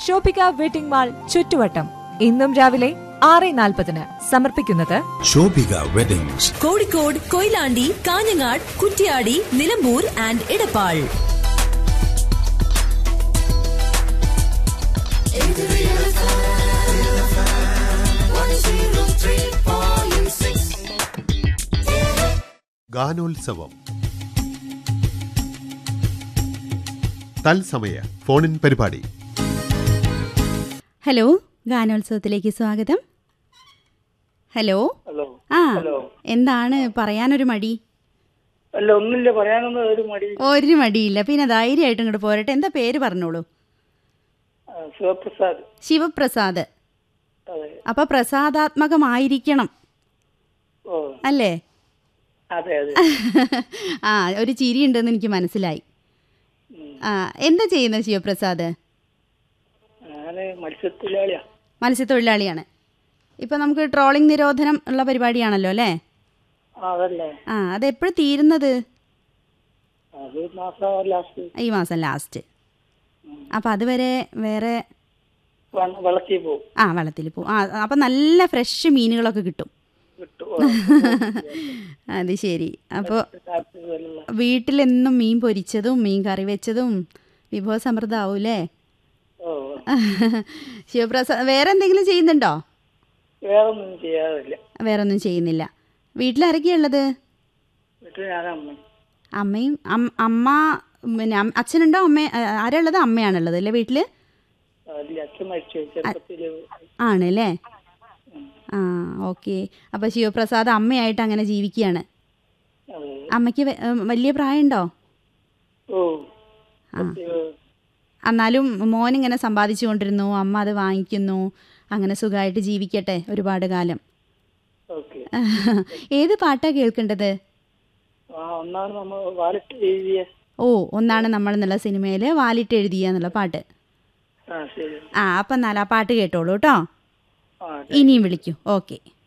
Shoppika wedding mall ചുറ്റുവട്ടം ഇന്നും രാവിലെ ആറ് നാൽപ്പതിന് സമർപ്പിക്കുന്നത് ശോഭിക വെഡിങ്സ് കോഴിക്കോട് കൊയിലാണ്ടി കാഞ്ഞങ്ങാട് കുറ്റ്യാടി നിലമ്പൂർ ആൻഡ് ഇടപ്പാൾ ഗാനോത്സവം തത്സമയ ഫോണിൻ പരിപാടി ഹലോ ഗാനോത്സവത്തിലേക്ക് സ്വാഗതം ഹലോ ഹലോ ആ ഹലോ എന്താണ് പറയാനൊരു മടി അല്ല ഒന്നില്ല പറയാനൊന്നും ഒരു മടി ഒരു മടിയില്ല പിന്നെ ധൈര്യമായിട്ട് ഇങ്ങോട്ട് പോരട്ടെ എന്താ പേര് പറഞ്ഞോളൂ ആ, ശിവപ്രസാദ് ശിവപ്രസാദ് അതെ അപ്പൊ പ്രസാദാത്മകമായിരിക്കണം ഓ അല്ലേ അതെ അതെ ആ ഒരു ചിരി ഉണ്ടെന്ന് എനിക്ക് മനസ്സിലായി ഉം. ആ എന്താ ചെയ്യുന്നത് ശിവപ്രസാദ് ഞാന് മത്സ്യത്തൊഴിലാളിയാ മത്സ്യത്തൊഴിലാളിയാണ് ഇപ്പൊ നമുക്ക് ട്രോളിംഗ് നിരോധനം ഉള്ള പരിപാടിയാണല്ലോ അല്ലേ ആ അതല്ലേ ആ അതെപ്പോഴും തീരുന്നത് അത് മാസം ലാസ്റ്റ് ഈ മാസം ലാസ്റ്റ് അപ്പം അതുവരെ വേറെ വെള്ളത്തിൽ പോവും ആ വെള്ളത്തിൽ പോവും ആ അപ്പം നല്ല ഫ്രഷ് മീനുകളൊക്കെ കിട്ടും കിട്ടും അത് ശരി അപ്പോൾ താല്പര്യമില്ല. വീട്ടിലെന്നും മീൻ പൊരിച്ചതും മീൻ കറി വെച്ചതും വിഭവസമൃദ്ധമാവൂലേ ഓ ശിവപ്രസാദ് വേറെ എന്തെങ്കിലും ചെയ്യുന്നുണ്ടോ വേറൊന്നും ചെയ്യാറില്ല വേറെ ഒന്നും ചെയ്യുന്നില്ല വീട്ടിലാരൊക്കെയാ ഉള്ളത് വീട്ടിൽ ഞാനമ്മ അമ്മയും അം- അമ്മ പിന്നെ അം- അച്ഛനുണ്ടോ അമ്മ ആരാ ഉള്ളത് അമ്മയാണുള്ളത് അല്ലേ വീട്ടിൽ അതിൽ അച്ഛൻ മരിച്ചു ചെറുപ്പത്തില് ആണല്ലേ ആ ഓക്കെ അപ്പോൾ ശിവപ്രസാദ് അമ്മയായിട്ട് അങ്ങനെ ജീവിക്കുകയാണ് അതെ അമ്മയ്ക്ക് വെ- ഏം, വലിയ പ്രായമുണ്ടോ ഓ ആ എന്നാലും മോൻ ഇങ്ങനെ സമ്പാദിച്ചു കൊണ്ടിരുന്നു അമ്മ അത് വാങ്ങിക്കുന്നു അങ്ങനെ സുഖമായിട്ട് ജീവിക്കട്ടെ ഒരുപാട് കാലം ഓക്കെ ഏത് പാട്ടാ കേൾക്കേണ്ടത് ആ ഒന്നാണ് നമ്മൾ വാലിട്ട് എഴുതിയ ഓ ഒന്നാണ് നമ്മൾ എന്നുള്ള സിനിമയിൽ വാലിട്ട് എഴുതിയ എന്നുള്ള പാട്ട് ആ ശരി ആ അപ്പം എന്നാൽ ആ പാട്ട് കേട്ടോളൂ കേട്ടോ ആ ഇനിയും വിളിക്കൂ ഓക്കെ